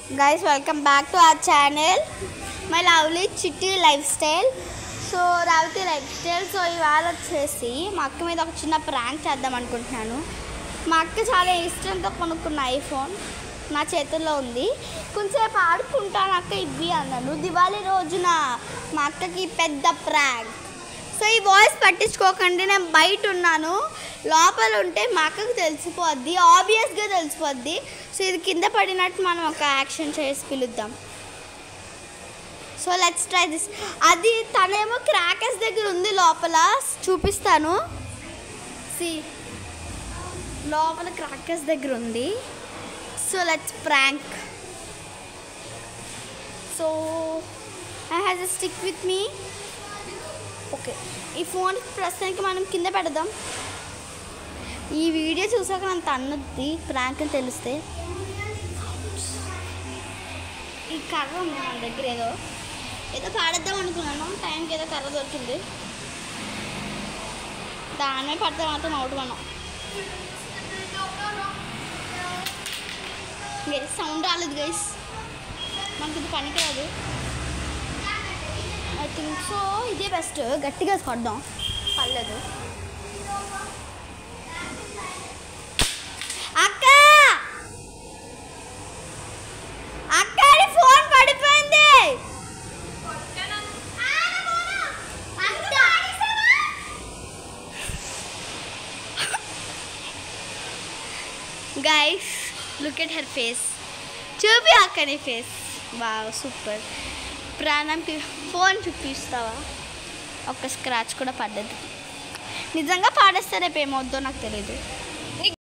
guys welcome back to our channel my lovely Chitti lifestyle so Ravathi lifestyle so ఇవాళ వచ్చేసి మా అక్క మీద ఒక చిన్న ప్రాంక్ చేద్దాం అనుకుంటున్నాను మా అక్క చాలా ఇష్టంతో కొనుక్కున్న ఐఫోన్ నా చేతుల్లో ఉంది కొంచెంసేపు ఆడుకుంటాను అక్క ఇవ్వి అన్నాను దివాళీ రోజున మా అక్కకి పెద్ద ప్రాంక్ సో ఈ వాయిస్ పట్టించుకోకండి నేను బయట ఉన్నాను లోపల ఉంటే మా అక్కకు తెలిసిపోద్ది ఆబ్వియస్గా తెలిసిపోద్ది సో ఇది కింద పడినట్టు మనం ఒక యాక్షన్ చేసి పిలుద్దాం సో లెట్స్ ట్రై దిస్ అది తనేమో క్రాకర్స్ దగ్గర ఉంది లోపల చూపిస్తాను సి లోపల క్రాకర్స్ దగ్గర ఉంది so let's prank so I has a stick with me okay ఈ ఫోన్ ప్రస్తుతానికి మనం కింద పెడదాం ఈ వీడియో చూసాక నన్ను తన్నుద్ది ప్రాంక్ అని తెలిస్తే ఈ కర్ర ఉంది మన దగ్గర ఏదో ఏదో పాడేద్దాం అనుకున్నాను టైంకి ఏదో కర్ర దొరికింది దాని మీద పడితే మాత్రం అవుట్ మనం గైస్ సౌండ్ రాలేదు గైస్ మనకి ఇది పనికిరాదు ఐ థింక్ సో ఇదే బెస్ట్ గట్టిగా కొడదాం పర్లేదు అక్క అక్క నీ ఫోన్ పడిపోయింది guys look at her face చూపి అక్క నీ ఫేస్ బాగా సూపర్ ప్రాణం పి- ఫోన్ చూపిస్తావా ఒక్క స్క్రాచ్ కూడా పడ్డది నిజంగా పాడేస్తే రేపు ఏమవుద్దో నాకు తెలియదు